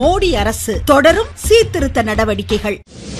மோடி அரசு தொடரும் சீர்திருத்த நடவடிக்கைகள்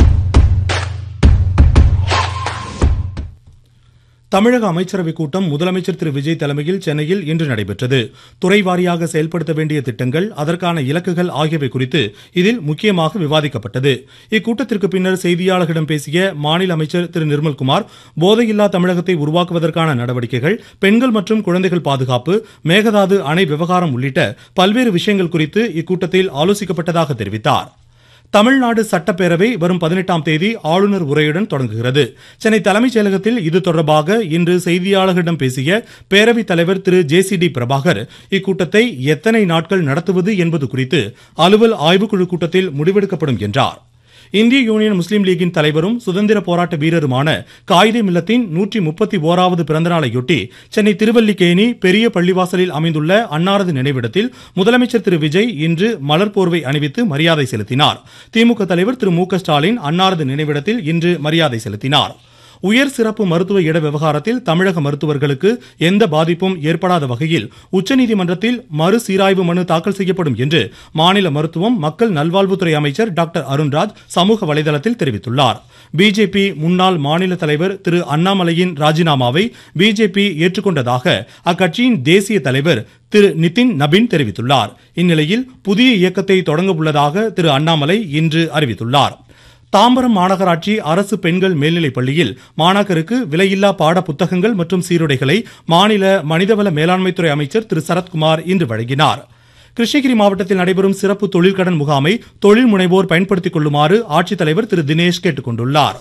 தமிழக அமைச்சரவைக் கூட்டம் முதலமைச்சர் திரு விஜய் தலைமையில் சென்னையில் இன்று நடைபெற்றது துறை வாரியாக செயல்படுத்த வேண்டிய திட்டங்கள் அதற்கான இலக்குகள் ஆகியவை குறித்து இதில் முக்கியமாக விவாதிக்கப்பட்டது இக்கூட்டத்திற்கு பின்னர் செய்தியாளர்களிடம் பேசிய மாநில அமைச்சர் திரு நிர்மல்குமார் போதையில்லா தமிழகத்தை உருவாக்குவதற்கான நடவடிக்கைகள் பெண்கள் மற்றும் குழந்தைகள் பாதுகாப்பு மேகதாது அணை விவகாரம் உள்ளிட்ட பல்வேறு விஷயங்கள் குறித்து இக்கூட்டத்தில் ஆலோசிக்கப்பட்டதாக தெரிவித்தார் தமிழ்நாடு சட்டப்பேரவை வரும் பதினெட்டாம் தேதி ஆளுநர் உரையுடன் தொடங்குகிறது சென்னை தலைமைச் செயலகத்தில் இது தொடர்பாக இன்று செய்தியாளர்களிடம் பேசிய பேரவைத் தலைவர் Thiru J C D Prabhakar இக்கூட்டத்தை எத்தனை நாட்கள் நடத்துவது என்பது குறித்து அலுவல் ஆய்வுக்குழு கூட்டத்தில் முடிவெடுக்கப்படும் என்றார் இந்திய யூனியன் முஸ்லீம் லீகின் தலைவரும் சுதந்திர போராட்ட வீரருமான காயிதே மில்லத்தின் நூற்றி முப்பத்தி ஓராவது பிறந்தநாளையொட்டி சென்னை திருவல்லிக்கேணி பெரிய பள்ளிவாசலில் அமைந்துள்ள அன்னாரது நினைவிடத்தில் முதலமைச்சர் திரு விஜய் இன்று மலர் போர்வை அணிவித்து மரியாதை செலுத்தினார் திமுக தலைவர் திரு மு க ஸ்டாலின் அன்னாரது நினைவிடத்தில் இன்று மரியாதை செலுத்தினார் உயர் சிறப்பு மருத்துவ இட விவகாரத்தில் தமிழக மருத்துவர்களுக்கு எந்த பாதிப்பும் ஏற்படாத வகையில் உச்சநீதிமன்றத்தில் மறுசீராய்வு மனு தாக்கல் செய்யப்படும் என்று மாநில மருத்துவம் மக்கள் நல்வாழ்வுத்துறை அமைச்சர் டாக்டர் அருண்ராஜ் சமூக வலைதளத்தில் தெரிவித்துள்ளார் பிஜேபி முன்னாள் மாநில தலைவர் திரு அண்ணாமலையின் ராஜினாமாவை பிஜேபி ஏற்றுக்கொண்டதாக அக்கட்சியின் தேசிய தலைவர் திரு நிதின் நபின் தெரிவித்துள்ளார் இந்நிலையில் புதிய இயக்கத்தை தொடங்க உள்ளதாக திரு அண்ணாமலை இன்று அறிவித்துள்ளார் தாம்பரம் மாநகராட்சி அரசு பெண்கள் மேல்நிலைப் பள்ளியில் மாணாக்கருக்கு விலையில்லா பாட புத்தகங்கள் மற்றும் சீருடைகளை மாநில மனிதவள மேலாண்மைத்துறை அமைச்சர் திரு சரத்குமார் இன்று வழங்கினார் கிருஷ்ணகிரி மாவட்டத்தில் நடைபெறும் சிறப்பு தொழிற்கடன் முகாமை தொழில் முனைவோர் பயன்படுத்திக் கொள்ளுமாறு ஆட்சித்தலைவர் திரு தினேஷ் கேட்டுக் கொண்டுள்ளார்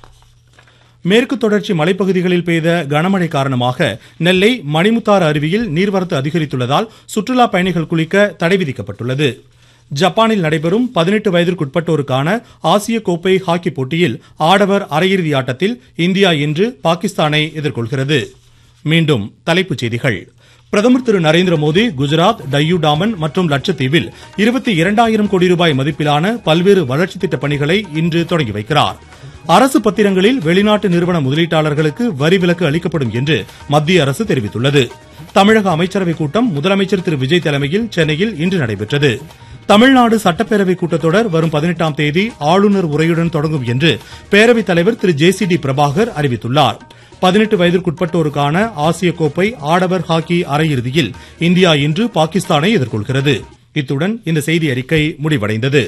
மேற்கு தொடர்ச்சி மலைப்பகுதிகளில் பெய்த கனமழை காரணமாக நெல்லை மணிமுத்தாறு அருவியில் நீர்வரத்து அதிகரித்துள்ளதால் சுற்றுலா பயணிகள் குளிக்க தடை விதிக்கப்பட்டுள்ளது ஜப்பானில் நடைபெறும் பதினெட்டு வயதிற்குட்பட்டோருக்கான ஆசிய கோப்பை ஹாக்கி போட்டியில் ஆடவர் அரையிறுதி ஆட்டத்தில் இந்தியா இன்று பாகிஸ்தானை எதிர்கொள்கிறது மீண்டும் தலைப்புச் செய்திகள் பிரதமர் திரு நரேந்திர மோடி குஜராத் டையூ டாமன் மற்றும் லட்சத்தீவில் இருபத்தி இரண்டாயிரம் கோடி ரூபாய் மதிப்பிலான பல்வேறு வளர்ச்சி திட்ட பணிகளை இன்று தொடங்கி வைக்கிறார் அரசு பத்திரங்களில் வெளிநாட்டு நிறுவன முதலீட்டாளர்களுக்கு வரி விலக்கு அளிக்கப்படும் என்று மத்திய அரசு தெரிவித்துள்ளது தமிழக அமைச்சரவைக் கூட்டம் முதலமைச்சர் திரு விஜய் தலைமையில் சென்னையில் இன்று நடைபெற்றது தமிழ்நாடு சட்டப்பேரவை கூட்டத்தொடர் வரும் பதினெட்டாம் தேதி ஆளுநர் உரையுடன் தொடங்கும் என்று பேரவைத் தலைவர் Thiru J C D Prabhakar அறிவித்துள்ளார் பதினெட்டு வயதிற்குட்பட்டோருக்கான ஆசிய கோப்பை ஆடவர் ஹாக்கி அரையிறுதியில் இந்தியா இன்று பாகிஸ்தானை எதிர்கொள்கிறது இத்துடன் இந்த செய்தி அறிக்கை முடிவடைந்தது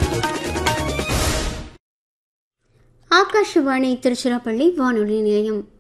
ஆகாஷவாணி திருச்சிராப்பள்ளி வானொலி நிலையம்